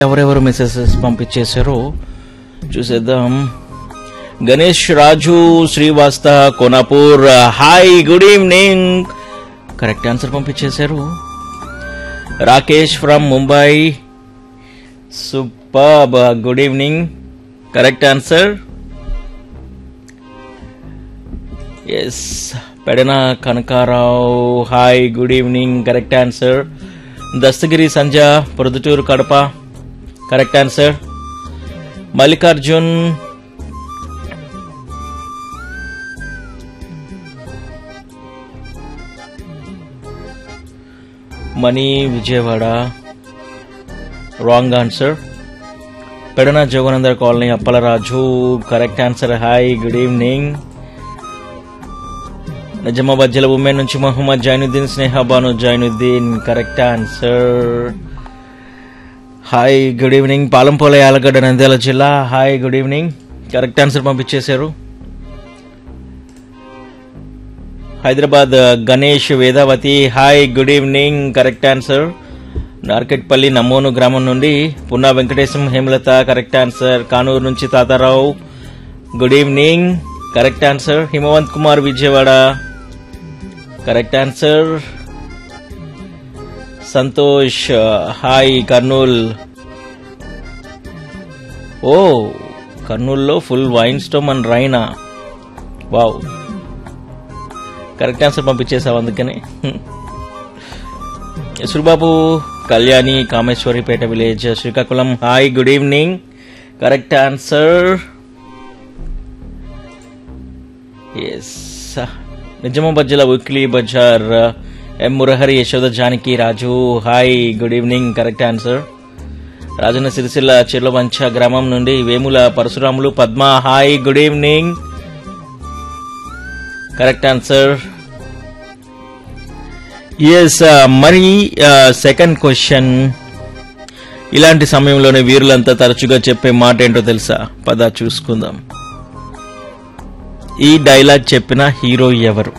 ఎవరెవరు మెసేజెస్ పంపించేశారో చూసేద్దాం Ganesh Raju Srivasta Konapur hi good evening correct answer పంపించేశారు Rakesh from Mumbai super good evening correct answer yes Pedana Kanakarao hi good evening correct answer Dastagiri Sanja Proddatur Kadapa correct answer Mallikarjun Mani Vijayawada wrong answer Pedana Joganandar colony Appalaraju correct answer hi good evening Nizamabad జిల్లా women నుంచి Mohammed Zainuddin Sneha Banu Zainuddin correct answer hi good evening Palampola Yalagadda Nandyal జిల్లా hi good evening correct answer పంపించేశారు Hyderabad Ganesh Vedavathi hi good evening correct answer Narketpalli Nammonu గ్రామం నుండి Punna Venkatesam Hemalatha correct answer Kanuru నుంచి Tatarao good evening correct answer Himavanth Kumar Vijayawada correct answer Santosh hi Kurnool oh కర్నూల్లో full వైన్ storm and రైనా వావ్ కరెక్ట్ ఆన్సర్ పంపించేసావు అందుకని Yashwababu Kalyani Kameswaripeta village Srikakulam hi good evening correct answer yes Nizamabad జిల్లా weekly Bazar M Murahari Yashoda Janaki Raju hi good evening correct answer Rajanna Sircilla Chirlavancha గ్రామం నుండి Vemula Parasuramulu Padma hi good evening correct answer yes మరి second question ఇలాంటి సమయంలోనే వీరులంతా తరచుగా చెప్పే మాట ఏంటో తెలుసా పద చూసుకుందాం ఈ డైలాగ్ చెప్పిన హీరో ఎవరు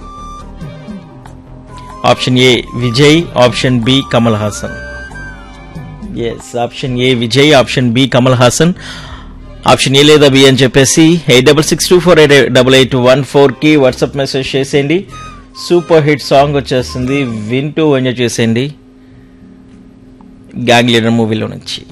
option A Vijay option B Kamal Haasan yes option A Vijay option B Kamal Haasan option A లేదా బి అని చెప్పేసి eight double six two four eight double eight one four కి వాట్సాప్ మెసేజ్ చేసేయండి సూపర్ హిట్ సాంగ్ వచ్చేస్తుంది వింటూ ఎంజాయ్ చేసేయండి గ్యాంగ్ లీడర్ మూవీలో నుంచి